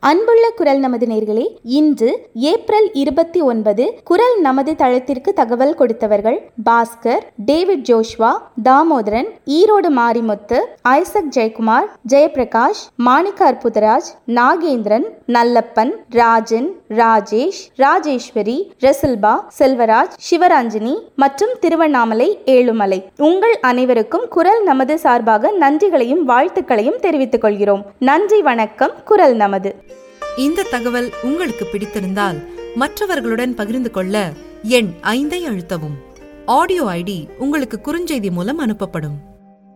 அன்புள்ள குரல் நமது நேர்களே இன்று ஏப்ரல் இருபத்தி ஒன்பது குரல் நமது தளத்திற்கு தகவல் கொடுத்தவர்கள் Bhaskar David Joshua Damodaran Erode Marimuthu Isaac Jayakumar Jayaprakash Manicka Arputharaj Nagendran Nallappan Rajan Rajesh Rajeswari Rasilpa Selvaraj Sivaranjini மற்றும் திருவண்ணாமலை ஏழுமலை உங்கள் அனைவருக்கும் குரல் நமது சார்பாக நன்றிகளையும் வாழ்த்துக்களையும் தெரிவித்துக் கொள்கிறோம் நன்றி வணக்கம் குரல் நமது இந்த தகவல் உங்களுக்கு பிடித்திருந்தால் மற்றவர்களுடன் பகிர்ந்து கொள்ள எண் ஐந்தை அழுத்தவும் ஆடியோ ஐடி உங்களுக்கு குறுஞ்செய்தி மூலம் அனுப்பப்படும்